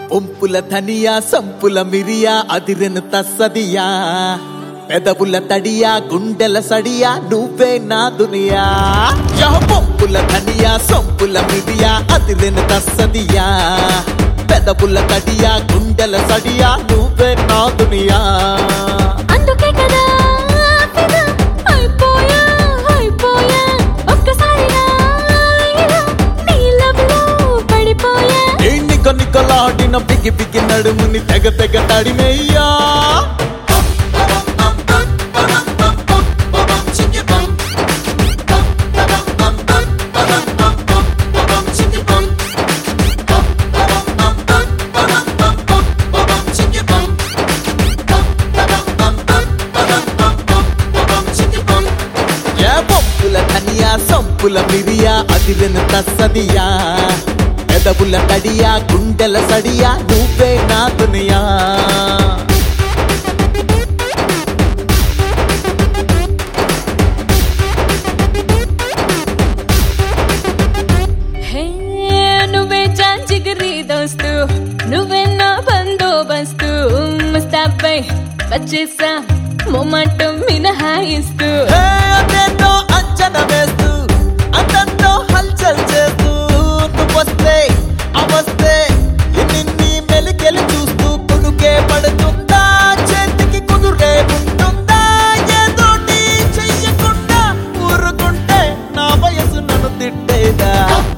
ఒంపుల ధనియా సంపుల మిరియా అదిరెను తస్సదియా పెదవుల తడియా గుండెల సడియా నువ్వే నా దునియా యహ పొంపుల ధనియా సొంపుల మిరియా అదిరెను తస్సదియా పెదవుల తడియా గుండెల సడియా నువ్వే నా దునియా అందుకే కదా ఫిదా అయిపోయా అయిపోయా ఒక్కసారిగా ఇలా నీ లవ్లో పడిపోయా ఏ నిక నికలాడిన పిగి పిగి నడుముని తెగ తెగ తడిమేయ్యా ఏ పొంపుల ధనియా సొంపుల మిరియా అదిరెను తస్సదియా పెదవుల తడియా గుండెల సడియా నువ్వే నా దునియా హే నువ్వే చాన్ జిగరి దోస్తు నువ్వే నా బందోబస్తు ముస్తాబై వచ్చేసా మొమాటం మినహాయిస్తూ ఏ అదేంటో అంచనా వేస్తూ అందంతో హల్చల్ చేస్తూ నువ్వొస్తే అవస్తే నిన్ని మెలికెలి చూస్తూ కునుకే పడుతుందా చేతికి కుదురే ఉంటుందా ఏదో నీ చెయ్యకుండా ఊరుకుంటే నా వయసు నన్ను తిట్టేదా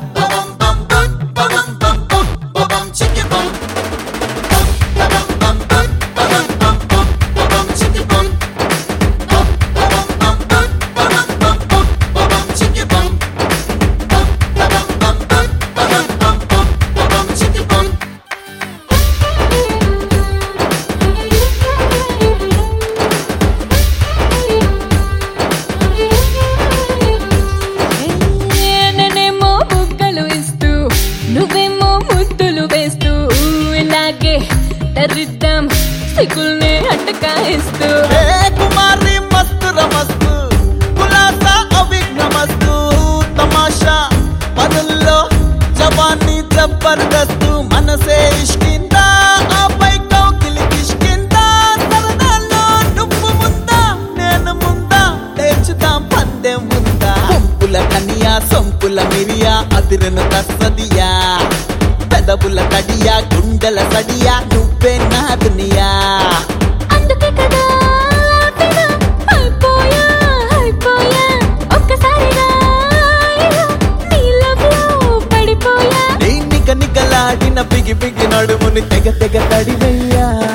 హే, నేనేమో బుగ్గలు ఇస్తూ నువ్వేమో ముద్దులు వేస్తూ ఇలాగే తరిద్దాం సిగ్గుల్ని అట్టకాయిస్తూ ఏ కుమారి మస్తు రమస్తు కులాసా అవిఘ్నమస్తు తమాషా పనుల్లో జవాన్ని జబర్దస్తు మనసే ఇష్కిందా ఆపై కౌకిలి కిష్కిందా సరదాల్లో నువ్వు ముందా నేను ముందా తేల్చుదాం పందెం ఉందా సొంపుల కనియా సొంపుల మిరియా అదిరిన తస్సదియా పెదవుల తడియా గుండెల సడియా నువ్వే నా దునియా అందుకే కదా ఫిదా అయిపోయా అయిపోయా ఒక్కసారిగా ఇలా నీ లవ్లో పడిపోయా నిక నికలాడిన పిగి పిగి నడుముని తెగ తెగ తడివయ్యా